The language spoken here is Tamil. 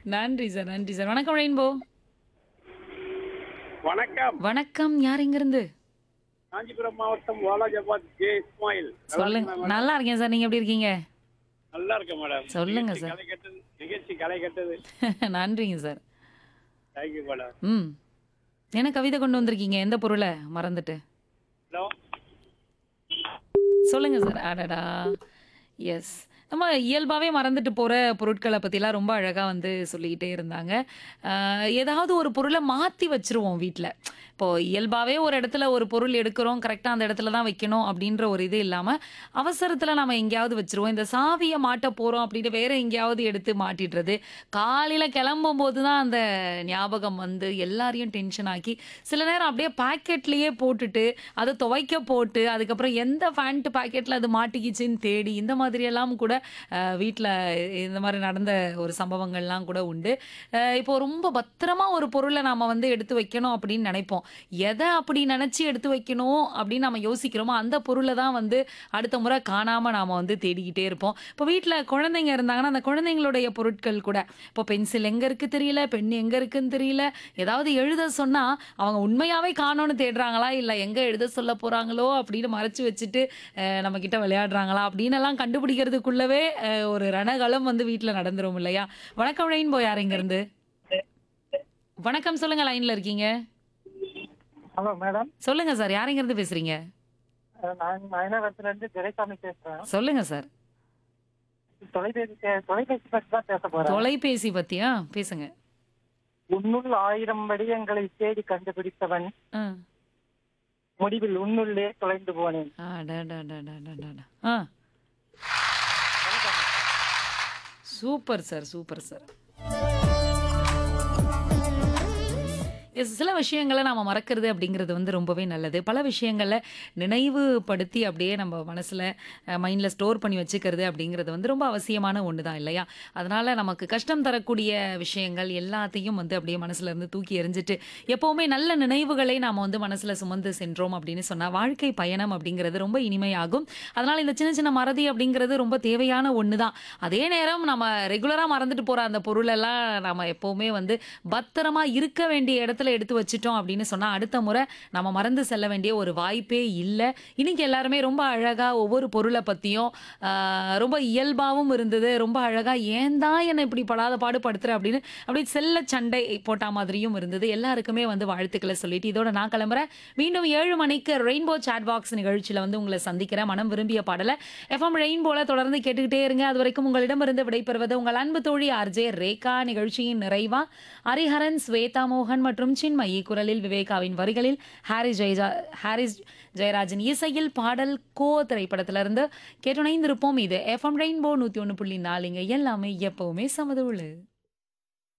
நன்றி சார் நன்றி சார் வணக்கம் ரெயின்போ வணக்கம் வணக்கம் யார் இருந்து காஞ்சிபுரம் மாவட்டம் வாலாஜாபாத் ஜே இஸ்மாயில் நல்லா சொல்லுங்க இருக்கீங்களா மேடம்? நல்லா இருக்கேன் சார் நீங்க எப்படி இருக்கீங்க நல்லா இருக்கேன் மேடம் சொல்லுங்க நிகழ்ச்சி சார். களை கட்டது நிகழ்ச்சி களை கட்டது நன்றிங்க சார் தேங்க்யூ மேடம் ம் என்ன கவிதை கொண்டு வந்திருக்கீங்க எந்த பொருளை மறந்துட்டு ஹலோ சொல்லுங்க சார் அடடா எஸ் நம்ம இயல்பாகவே மறந்துட்டு போகிற பொருட்களை பற்றிலாம் ரொம்ப அழகாக வந்து சொல்லிக்கிட்டே இருந்தாங்க ஆஹ் ஏதாவது ஒரு பொருளை மாற்றி வச்சுருவோம் வீட்டில் இப்போது இயல்பாகவே ஒரு இடத்துல ஒரு பொருள் எடுக்கிறோம் கரெக்டாக அந்த இடத்துல தான் வைக்கணும் அப்படின்ற ஒரு இது இல்லாமல் அவசரத்தில் நம்ம எங்கேயாவது வச்சுருவோம் இந்த சாவியை மாட்ட போகிறோம் அப்படின்ட்டு வேற எங்கேயாவது எடுத்து மாட்டிடுறது காலையில் கிளம்பும் போது தான் அந்த ஞாபகம் வந்து எல்லாரையும் டென்ஷன் ஆக்கி சில நேரம் அப்படியே பாக்கெட்லேயே போட்டுட்டு அதை துவைக்க போட்டு அதுக்கப்புறம் எந்த ஃபேண்ட் பாக்கெட்டில் அது மாட்டிக்கிச்சுன்னு தேடி இந்த மாதிரியெல்லாம் கூட வீட்டில் இந்த மாதிரி நடந்த ஒரு சம்பவங்கள்லாம் கூட உண்டு அஹ் இப்போ ரொம்ப பத்திரமா ஒரு பொருளை நாம வந்து எடுத்து வைக்கணும் அப்படின்னு நினைப்போம் எதை அப்படி நினச்சி எடுத்து வைக்கணும் அப்படின்னு நம்ம யோசிக்கிறோமோ அந்த பொருளை தான் வந்து அடுத்த முறை காணாமல் நாம் வந்து தேடிக்கிட்டே இருப்போம் இப்போ வீட்டில் குழந்தைங்க இருந்தாங்கன்னா அந்த குழந்தைங்களுடைய பொருட்கள் கூட இப்போ பென்சில் எங்கே இருக்குது தெரியல பென் எங்கே இருக்குன்னு தெரியல ஏதாவது எழுத சொன்னால் அவங்க உண்மையாகவே காணோன்னு தேடுறாங்களா இல்லை எங்கே எழுத சொல்ல போகிறாங்களோ அப்படின்னு மறைச்சு வச்சுட்டு அஹ், நம்ம கிட்ட விளையாடுறாங்களா அப்படின்னு எல்லாம் கண்டுபிடிக்கிறதுக்குள்ளவே அஹ், ஒரு ரணகலம் வந்து வீட்டில் நடந்துரும் இல்லையா வணக்கம் ரெயின்போ யார் இருந்து வணக்கம் சொல்லுங்க லைன்ல இருக்கீங்க ஹலோ மேடம் சொல்லுங்க சார் யார் இருந்து பேசுறீங்க அஹ் நான் மயிலாடுறதுல இருந்து துரைசாமி பேசுறேன் சொல்லுங்க சார் தொலைபேசி பே- தொலைபேசி பற்றி தான் பேச போறேன் தொலைபேசி பத்தியா பேசுங்க உன்னுள் ஆயிரம் வடிவங்களை தேடி கண்டுபிடித்தவன் ஆ. முடிவில் உன்னுள்ளே தொலைந்து போனேன் அடடடடடடடா. ஆ super sir super sir yes சில விஷயங்களை நாம மறக்கிறது அப்படிங்கிறது வந்து ரொம்பவே நல்லது பல விஷயங்களை நினைவுபடுத்தி அப்படியே நம்ம மனசில் மைண்டில் ஸ்டோர் பண்ணி வச்சுக்கிறது அப்படிங்கிறது வந்து ரொம்ப அவசியமான ஒன்று தான் இல்லையா அதனால் நமக்கு கஷ்டம் தரக்கூடிய விஷயங்கள் எல்லாத்தையும் வந்து அப்படியே மனசுல இருந்து தூக்கி எறிஞ்சிட்டு எப்போவுமே நல்ல நினைவுகளை நாம் வந்து மனசில் சுமந்து சென்றோம் அப்படின்னு சொன்னால் வாழ்க்கை பயணம் அப்படிங்கிறது ரொம்ப இனிமையாகும் அதனால் இந்த சின்ன சின்ன மறதி அப்படிங்கிறது ரொம்ப தேவையான ஒன்று தான் அதே நேரம் நம்ம ரெகுலராக மறந்துட்டு போகிற அந்த பொருளெல்லாம் நம்ம எப்போவுமே வந்து பத்திரமா இருக்க வேண்டிய இடத்துல எடுத்து வச்சிட்டோம் அப்படின்னு சொன்னால் அடுத்த முறை நம்ம மறந்து செல்ல வேண்டிய ஒரு வாய்ப்பே இல்லை இன்னைக்கு எல்லாருமே ரொம்ப அழகாக ஒவ்வொரு பொருளை பற்றியும் ரொம்ப இயல்பாகவும் இருந்தது ரொம்ப அழகாக ஏன் தான் என்னை இப்படி படாத பாடுபடுத்துற அப்படின்னு அப்படி செல்ல சண்டை போட்டா மாதிரியும் இருந்தது எல்லாருக்குமே வந்து வாழ்த்துக்களை சொல்லிட்டு இதோட நான் கிளம்புறேன் மீண்டும் ஏழு மணிக்கு ரெயின்போ சாட் பாக்ஸ் நிகழ்ச்சியில் வந்து உங்களை சந்திக்கிறேன் மனம் விரும்பிய பாடலை எஃப்எம் ரெயின்போல தொடர்ந்து கேட்டுக்கிட்டே இருங்க அது வரைக்கும் உங்களிடமிருந்து விடைபெறுவது உங்கள் அன்பு தோழி ஆர்ஜே ரேகா நிகழ்ச்சியின் நிறைவா ஹரிஹரன் ஸ்வேதா மோகன் மற்றும் சின்மயி குரலில் விவேகாவின் வரிகளில் ஹாரிஸ் ஜெயஜா ஹாரிஸ் ஜெயராஜன் இசையில் பாடல் கோ திரைப்படத்திலிருந்து கேட்டுணைந்திருப்போம் இது எஃப்எம் ரெயின்போ நூற்றி ஒன்று புள்ளி நாலுங்க எல்லாமே எப்பவுமே சமதுள்ளு